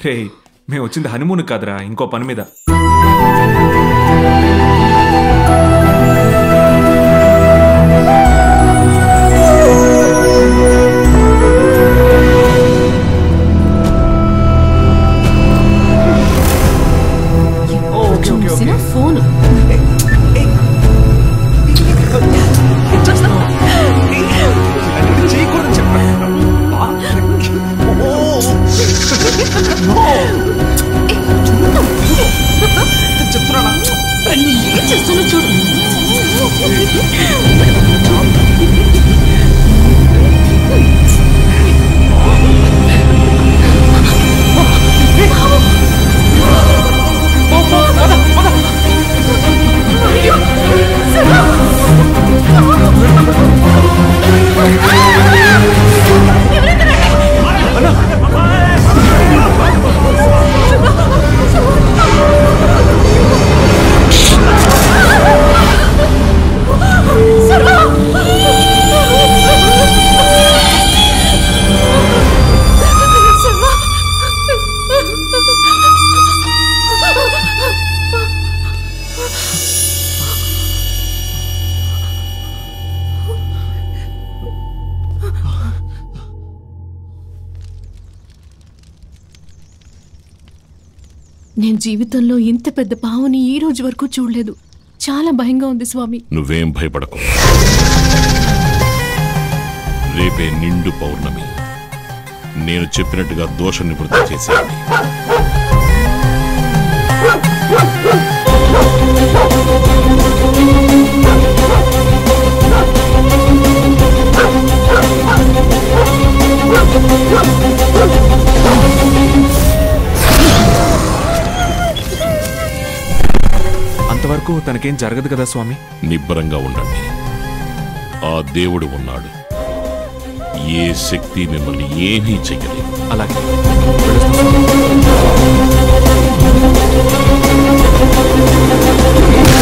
రే మేము వచ్చింది హనీమూన్ కాదురా ఇంకో పని మీద చూసిన ఫోన్ ఏం చేస్తున్నా చూడు నేను జీవితంలో ఇంత పెద్ద పావుని ఈ రోజు వరకు చూడలేదు చాలా భయంగా ఉంది స్వామి నువ్వేం భయపడకు రేపే నిండు పౌర్ణమి నేను చెప్పినట్టుగా దోష నివృత్తి చేసేయండి అంతవరకు తనకేం జరగదు కదా స్వామి నిబ్బరంగా ఉండండి ఆ దేవుడు ఉన్నాడు ఏ శక్తి మిమ్మల్ని ఏమీ చెయ్యలేదు అలాగే వెళ్ళొస్తాం స్వామి.